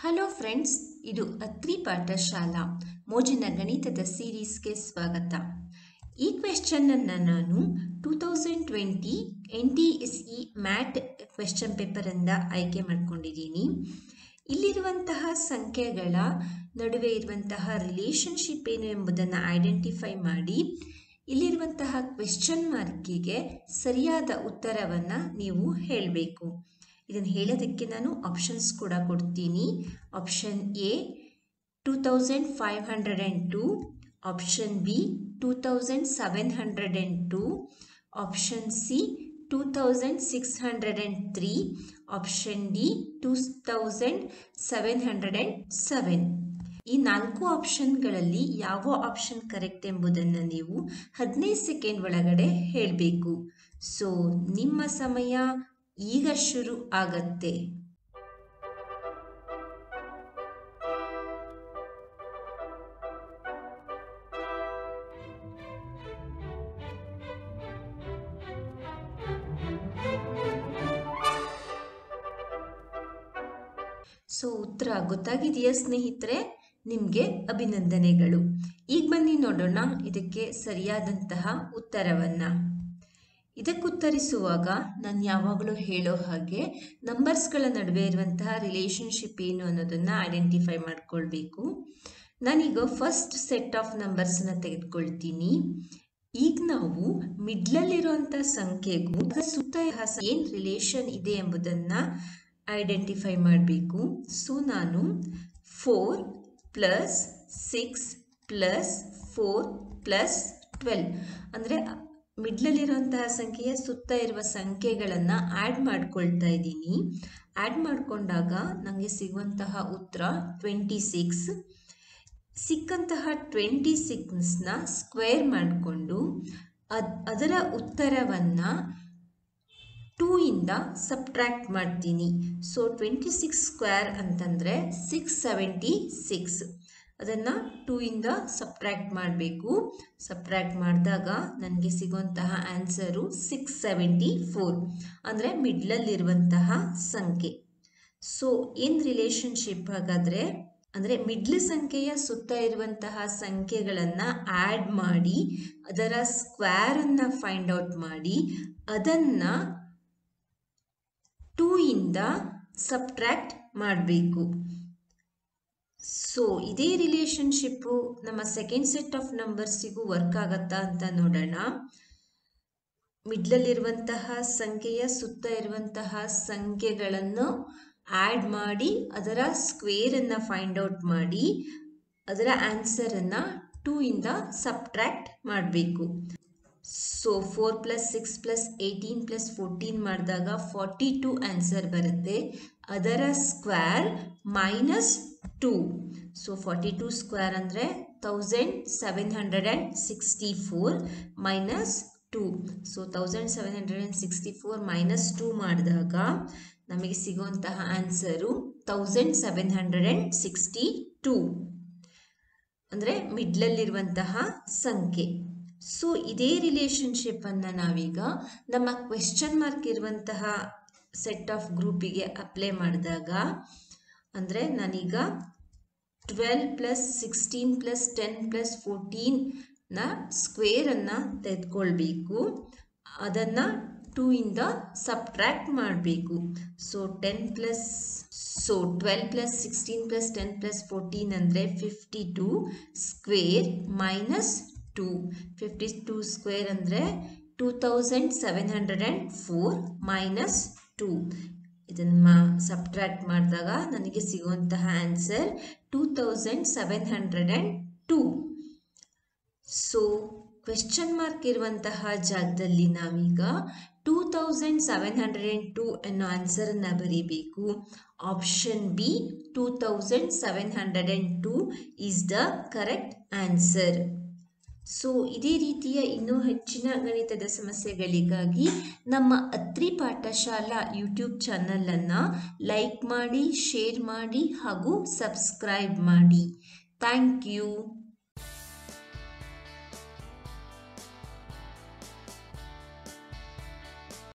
hello friends ಇದು ಅತ್ರಿ ಪಾಠಶಾಲಾ ಮೋಜಿನ ಗಣಿತದ ಸೀರೀಸ್ಗೆ ಸ್ವಾಗತ ಈ ಕ್ವೆಶ್ಚನನ್ನು ನಾನು two thousand twenty N T S E MAT question ಪೇಪರಿಂದ ಆಯ್ಕೆ ಮಾಡ್ಕೊಂಡಿದ್ದೀನಿ ಇಲ್ಲಿರುವಂತಹ ಸಂಖ್ಯೆಗಳ ನಡುವೆ ಇರುವಂತಹ ರಿಲೇಷನ್ಶಿಪ್ ಏನು ಎಂಬುದನ್ನು ಐಡೆಂಟಿಫೈ ಮಾಡಿ ಇಲ್ಲಿರುವಂತಹ ಕ್ವೆಶ್ಚನ್ ಮಾರ್ಕಿಗೆ ಸರಿಯಾದ ಉತ್ತರವನ್ನು ನೀವು ಹೇಳಬೇಕು ಇದನ್ನು ಹೇಳೋದಕ್ಕೆ ನಾನು ಆಪ್ಷನ್ಸ್ ಕೂಡ ಕೊಡ್ತೀನಿ option A two thousand five hundred and two option B two thousand seven hundred and two option C two thousand six hundred and three option D two thousand seven hundred and seven ಈ ನಾಲ್ಕು ಆಪ್ಷನ್ಗಳಲ್ಲಿ ಯಾವ option correct ಎಂಬುದನ್ನು ನೀವು ಹದಿನೈದು second ಒಳಗಡೆ ಹೇಳಬೇಕು so ನಿಮ್ಮ ಸಮಯ ಈಗ ಶುರು ಆಗತ್ತೆ ಸೊ ಉತ್ತರ ಗೊತ್ತಾಗಿದೆಯಾ ಸ್ನೇಹಿತರೆ ನಿಮಗೆ ಅಭಿನಂದನೆಗಳು ಈಗ ಬನ್ನಿ ನೋಡೋಣ ಇದಕ್ಕೆ ಸರಿಯಾದಂತಹ ಉತ್ತರವನ್ನು ಇದಕ್ಕುತ್ತರಿಸುವಾಗ ನಾನು ಯಾವಾಗಲೂ ಹೇಳೋ ಹಾಗೆ ನಂಬರ್ಸ್ಗಳ ನಡುವೆ ಇರುವಂತಹ ರಿಲೇಷನ್ಶಿಪ್ ಏನು ಅನ್ನೋದನ್ನು ಐಡೆಂಟಿಫೈ ಮಾಡ್ಕೊಳ್ಬೇಕು ನಾನೀಗ ಫಸ್ಟ್ ಸೆಟ್ ಆಫ್ ನಂಬರ್ಸನ್ನ ತೆಗೆದುಕೊಳ್ತೀನಿ ಈಗ ನಾವು ಮಿಡ್ಲಲ್ಲಿರುವಂಥ ಸಂಖ್ಯೆಗೂ ಸುತ್ತ ಏನು ರಿಲೇಷನ್ ಇದೆ ಎಂಬುದನ್ನು ಐಡೆಂಟಿಫೈ ಮಾಡಬೇಕು ಸೊ ನಾನು four plus six plus four plus twelve ಅಂದರೆ ಮಿಡ್ಲಲ್ಲಿರುವಂತಹ ಸಂಖ್ಯೆಯ ಸುತ್ತ ಇರುವ ಸಂಖ್ಯೆಗಳನ್ನು ಆ್ಯಡ್ ಮಾಡ್ಕೊಳ್ತಾ ಇದ್ದೀನಿ ಆ್ಯಡ್ ಮಾಡಿಕೊಂಡಾಗ ನನಗೆ ಸಿಗುವಂತಹ ಉತ್ತರ ಟ್ವೆಂಟಿ ಸಿಕ್ಸ್ ಸಿಕ್ಕಂತಹ ಟ್ವೆಂಟಿ ಸಿಕ್ಸ್ನ ಸ್ಕ್ವೇರ್ ಮಾಡಿಕೊಂಡು ಅದ್ ಅದರ ಉತ್ತರವನ್ನು ಟೂ ಇಂದ ಸಬ್ಟ್ರ್ಯಾಕ್ಟ್ ಮಾಡ್ತೀನಿ ಸೊ ಟ್ವೆಂಟಿ ಸಿಕ್ಸ್ ಸ್ಕ್ವೇರ್ ಅಂತಂದರೆ ಸಿಕ್ಸ್ ಸೆವೆಂಟಿ ಸಿಕ್ಸ್ ಅದನ್ನು ಟೂ ಇಂದ ಸಬ್ಟ್ರ್ಯಾಕ್ಟ್ ಮಾಡಬೇಕು ಸಬ್ಟ್ರ್ಯಾಕ್ಟ್ ಮಾಡಿದಾಗ ನನಗೆ ಸಿಗುವಂತಹ ಆನ್ಸರು ಸಿಕ್ಸ್ ಸೆವೆಂಟಿ ಫೋರ್ ಅಂದರೆ ಮಿಡ್ಲಲ್ಲಿರುವಂತಹ ಸಂಖ್ಯೆ ಸೊ ಏನು ರಿಲೇಷನ್ಶಿಪ್ ಹಾಗಾದರೆ ಅಂದರೆ ಮಿಡ್ಲ್ ಸಂಖ್ಯೆಯ ಸುತ್ತ ಇರುವಂತಹ ಸಂಖ್ಯೆಗಳನ್ನು ಆ್ಯಡ್ ಮಾಡಿ ಅದರ ಸ್ಕ್ವೇರನ್ನು ಫೈಂಡ್ ಔಟ್ ಮಾಡಿ ಅದನ್ನು ಟೂ ಇಂದ ಸಬ್ಟ್ರ್ಯಾಕ್ಟ್ ಮಾಡಬೇಕು ಸೊ ಇದೇ ರಿಲೇಷನ್ಶಿಪ್ಪು ನಮ್ಮ ಸೆಕೆಂಡ್ ಸೆಟ್ ಆಫ್ ನಂಬರ್ಸಿಗೂ ವರ್ಕ್ ಆಗತ್ತಾ ಅಂತ ನೋಡೋಣ ಮಿಡ್ಲಲ್ಲಿರುವಂತಹ ಸಂಖ್ಯೆಯ ಸುತ್ತ ಇರುವಂತಹ ಸಂಖ್ಯೆಗಳನ್ನು ಆ್ಯಡ್ ಮಾಡಿ ಅದರ ಸ್ಕ್ವೇರನ್ನು ಫೈಂಡ್ ಔಟ್ ಮಾಡಿ ಅದರ ಆನ್ಸರನ್ನು ಟೂ ಇಂದ ಸಬ್ಟ್ರ್ಯಾಕ್ಟ್ ಮಾಡಬೇಕು so four plus six plus eighteen plus fourteen ಮಾಡಿದಾಗ ಫಾರ್ಟಿ ಟು ಆನ್ಸರ್ ಬರುತ್ತೆ ಅದರ square minus two so forty two square ಅಂದರೆ thousand seven hundred and sixty four minus two so thousand seven hundred and sixty four minus two ಮಾಡಿದಾಗ ನಮಗೆ ಸಿಗುವಂತಹ answer thousand seven hundred and sixty two ಅಂದರೆ ಮಿಡ್ಲಲ್ಲಿರುವಂತಹ ಸಂಖ್ಯೆ so ಇದೇ ರಿಲೇಷನ್ಶಿಪ್ಪನ್ನು ನಾವೀಗ ನಮ್ಮ ಕ್ವೆಶ್ಚನ್ ಮಾರ್ಕ್ ಇರುವಂತಹ ಸೆಟ್ ಆಫ್ ಗ್ರೂಪಿಗೆ ಅಪ್ಲೈ ಮಾಡಿದಾಗ ಅಂದರೆ ನಾನೀಗ twelve plus sixteen plus ten plus ಫೋರ್ಟೀನ್ನ ಸ್ಕ್ವೇರನ್ನು ತೆಗೆದುಕೊಳ್ಬೇಕು ಅದನ್ನು ಟೂ ಇಂದ ಸಬ್ಟ್ರ್ಯಾಕ್ಟ್ ಮಾಡಬೇಕು so ten plus so twelve plus sixteen plus ten plus fourteen ಅಂದರೆ fifty two square minus two fifty two square ಅಂದರೆ two thousand seven hundred and four minus two ಇದನ್ನು subtract ಮಾಡಿದಾಗ ನನಗೆ ಸಿಗುವಂತಹ answer two thousand seven hundred and two so question mark ಇರುವಂತಹ ಜಾಗದಲ್ಲಿ ನಾವೀಗ two thousand seven hundred and two ಅನ್ನೋ ಆನ್ಸರನ್ನು ಬರೀಬೇಕು option B two thousand seven hundred and two is the correct answer so ಇದೇ ರೀತಿಯ ಇನ್ನೂ ಹೆಚ್ಚಿನ ಗಣಿತದ ಸಮಸ್ಯೆಗಳಿಗಾಗಿ ನಮ್ಮ ಅತ್ರಿ ಪಾಠಶಾಲಾ ಯೂಟ್ಯೂಬ್ ಚಾನಲನ್ನು ಲೈಕ್ ಮಾಡಿ ಶೇರ್ ಮಾಡಿ ಹಾಗೂ ಸಬ್ಸ್ಕ್ರೈಬ್ ಮಾಡಿ ಥ್ಯಾಂಕ್ ಯು